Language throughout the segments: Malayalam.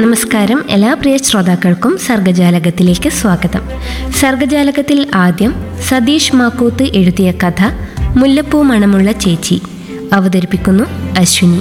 നമസ്കാരം എല്ലാ പ്രിയ ശ്രോതാക്കൾക്കും സർഗജാലകത്തിലേക്ക് സ്വാഗതം സർഗജാലകത്തിൽ ആദ്യം സതീഷ് മാക്കൂത്ത് എഴുതിയ കഥ മുല്ലപ്പൂ മണമുള്ള ചേച്ചി അവതരിപ്പിക്കുന്നു അശ്വിനി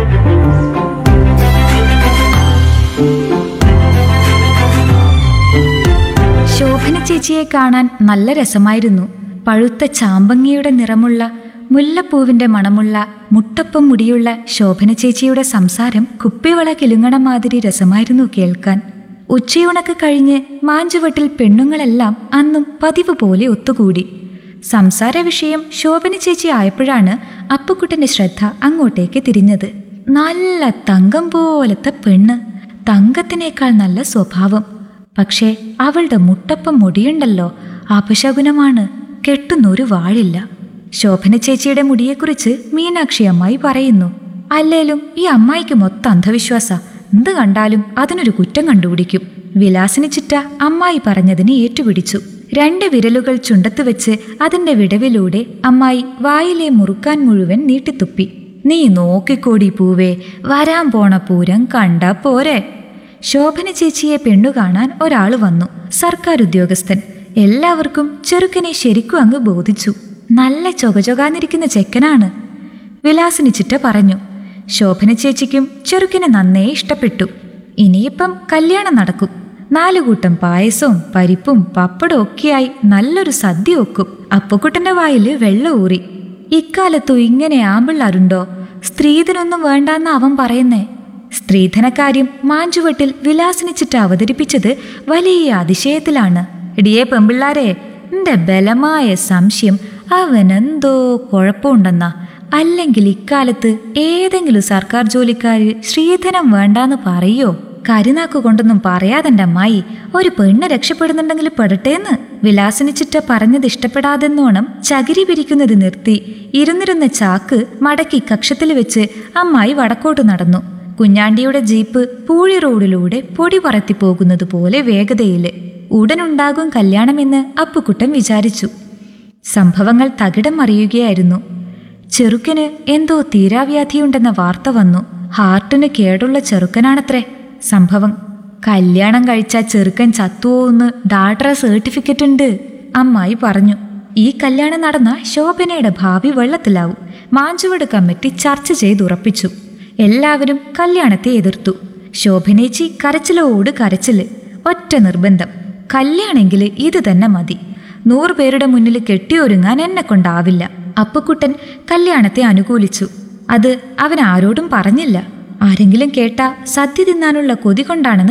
ശോഭന ചേച്ചിയെ കാണാൻ നല്ല രസമായിരുന്നു പഴുത്ത ചാമ്പങ്ങയുടെ നിറമുള്ള മുല്ലപ്പൂവിന്റെ മണമുള്ള മുട്ടപ്പം മുടിയുള്ള ശോഭന ചേച്ചിയുടെ സംസാരം കുപ്പിവള കിലുങ്ങണ മാതിരി രസമായിരുന്നു കേൾക്കാൻ ഉച്ചയൂണക്ക് കഴിഞ്ഞ് മാഞ്ചുവട്ടിൽ പെണ്ണുങ്ങളെല്ലാം അന്നും പതിവ് പോലെ ഒത്തുകൂടി സംസാര വിഷയം ശോഭന ചേച്ചി ആയപ്പോഴാണ് അപ്പുക്കുട്ടന്റെ ശ്രദ്ധ അങ്ങോട്ടേക്ക് തിരിഞ്ഞത് നല്ല തങ്കം പോലത്തെ പെണ്ണ് തങ്കത്തിനേക്കാൾ നല്ല സ്വഭാവം പക്ഷേ അവളുടെ മുട്ടപ്പം മുടിയുണ്ടല്ലോ അപശകുനമാണ് കെട്ടുന്നൊരു വാഴില്ല ശോഭന ചേച്ചിയുടെ മുടിയെക്കുറിച്ച് മീനാക്ഷി അമ്മായി പറയുന്നു അല്ലേലും ഈ അമ്മായിക്ക് മൊത്തം അന്ധവിശ്വാസ എന്ത് കണ്ടാലും അതിനൊരു കുറ്റം കണ്ടുപിടിക്കും വിലാസിനി ചിറ്റ അമ്മായി പറഞ്ഞതിന് ഏറ്റുപിടിച്ചു രണ്ട് വിരലുകൾ ചുണ്ടത്ത് വെച്ച് അതിന്റെ വിടവിലൂടെ അമ്മായി വായിലെ മുറുക്കാൻ മുഴുവൻ നീട്ടിത്തുപ്പി നീ നോക്കിക്കോടി പൂവേ വരാൻ പോണ പൂരം കണ്ടാ പോരെ ശോഭന ചേച്ചിയെ പെണ്ണു കാണാൻ ഒരാൾ വന്നു സർക്കാർ ഉദ്യോഗസ്ഥൻ എല്ലാവർക്കും ചെറുക്കനെ ശരിക്കും അങ്ങ് ബോധിച്ചു നല്ല ചൊകചൊകാന്നിരിക്കുന്ന ചെക്കനാണ് വിലാസിനി ചിറ്റ പറഞ്ഞു ശോഭന ചേച്ചിക്കും ചെറുക്കനെ നന്നേ ഇഷ്ടപ്പെട്ടു ഇനിയിപ്പം കല്യാണം നടക്കും നാലുകൂട്ടം പായസവും പരിപ്പും പപ്പടവും ഒക്കെയായി നല്ലൊരു സദ്യ വെക്കും അപ്പുക്കുട്ടന്റെ വായില് വെള്ളം ഊറി ഇക്കാലത്തു ഇങ്ങനെ ആമ്പിള്ളാരുണ്ടോ സ്ത്രീധനൊന്നും വേണ്ടാന്ന അവൻ പറയുന്നേ സ്ത്രീധനക്കാര്യം മാഞ്ചുവട്ടിൽ വിലാസിനിച്ചിട്ട് അവതരിപ്പിച്ചത് വലിയ അതിശയത്തിലാണ് ഇടിയേ പെമ്പിള്ളാരെ എന്റെ ബലമായ സംശയം അവനെന്തോ കുഴപ്പമുണ്ടെന്നാ അല്ലെങ്കിൽ ഇക്കാലത്ത് ഏതെങ്കിലും സർക്കാർ ജോലിക്കാര് സ്ത്രീധനം വേണ്ടാന്ന് പറയോ കരിനാക്ക് കൊണ്ടൊന്നും പറയാതെന്റെ അമ്മായി ഒരു പെണ്ണ് രക്ഷപ്പെടുന്നുണ്ടെങ്കിൽ പെടട്ടേന്ന് വിലാസിനിച്ചിട്ട പറഞ്ഞത് ഇഷ്ടപ്പെടാതെന്നോണം ചകിരി പിരിക്കുന്നത് നിർത്തി ഇരുന്നിരുന്ന ചാക്ക് മടക്കി കക്ഷത്തിൽ വെച്ച് അമ്മായി വടക്കോട്ട് നടന്നു കുഞ്ഞാണ്ടിയുടെ ജീപ്പ് പൂഴി റോഡിലൂടെ പൊടി പറത്തി പോകുന്നത് പോലെ വേഗതയില് ഉടനുണ്ടാകും കല്യാണമെന്ന് അപ്പുക്കുട്ടൻ വിചാരിച്ചു സംഭവങ്ങൾ തകിടം മറിയുകയായിരുന്നു ചെറുക്കന് എന്തോ തീരാവ്യാധിയുണ്ടെന്ന വാർത്ത വന്നു ഹാർട്ടിന് കേടുള്ള ചെറുക്കനാണത്രേ സംഭവം കല്യാണം കഴിച്ച ചെറുക്കൻ ചത്തുവോന്ന് ഡാക്ടറ സർട്ടിഫിക്കറ്റ് ഉണ്ട് അമ്മായി പറഞ്ഞു ഈ കല്യാണം നടന്ന ശോഭനയുടെ ഭാവി വെള്ളത്തിലാവും മാഞ്ചുവട് കമ്മിറ്റി ചർച്ച ചെയ്തുറപ്പിച്ചു എല്ലാവരും കല്യാണത്തെ എതിർത്തു ശോഭനേച്ചി കരച്ചിലോട് കരച്ചില് ഒറ്റ നിർബന്ധം കല്യാണെങ്കില് ഇത് തന്നെ മതി നൂറ് പേരുടെ മുന്നിൽ കെട്ടിയൊരുങ്ങാൻ എന്നെ കൊണ്ടാവില്ല അപ്പുക്കുട്ടൻ കല്യാണത്തെ അനുകൂലിച്ചു അത് അവൻ ആരോടും പറഞ്ഞില്ല ആരെങ്കിലും കേട്ടാ സദ്യ തിന്നാനുള്ള കൊതി കൊണ്ടാണെന്ന്